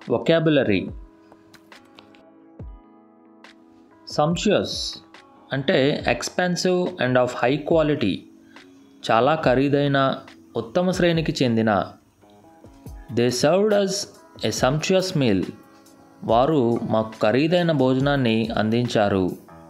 vocabulary sumptuous అంటే expensive and of high quality చాలా ఖరీదైన ఉత్తమ శ్రేణికి చెందిన they served us a sumptuous meal వారు మాకు ఖరీదైన భోజనాన్ని అందించారు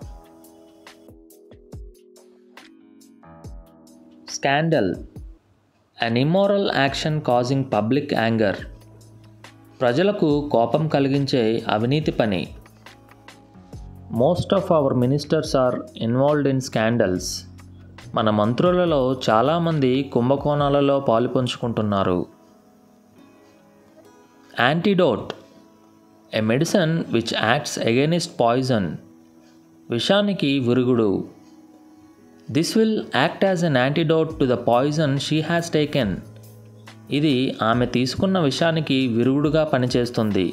scandal an immoral action causing public anger ప్రజలకు కోపం కలిగించే అవినీతి పని most of our ministers are involved in scandals మన మంత్రులలో చాలామంది కుంభకోణాలలో పాలుపంచుకుంటున్నారు antidote a medicine which acts against poison విషానికి విరుగుడు this will act as an antidote to the poison she has taken ఇది ఆమె తీసుకున్న విషానికి విరుగుడుగా పనిచేస్తుంది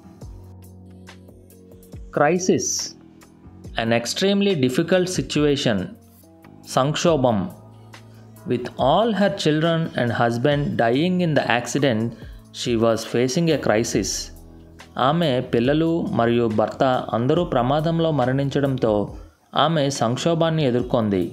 crisis an extremely difficult situation సంక్షోభం with all her children and husband dying in the accident she was facing a crisis ఆమె పిల్లలు మరియు భర్త అందరూ ప్రమాదంలో మరణించడంతో ఆమె సంక్షోభాన్ని ఎదుర్కొంది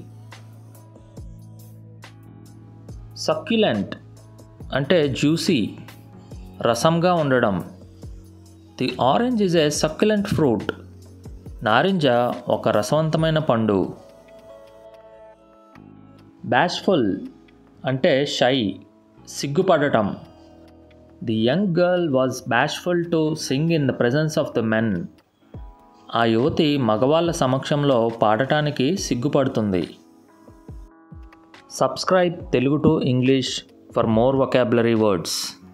సక్యులెంట్ అంటే జ్యూసీ రసంగా ఉండడం the orange is a succulent fruit నారింజ ఒక రసవంతమైన పండు బ్యాష్ఫుల్ అంటే షై సిగ్గుపడటం the young girl was bashful to sing in the presence of the men ఆ యువతి మగవాళ్ళ సమక్షంలో పాడటానికి సిగ్గుపడుతుంది subscribe Telugu to English for more vocabulary words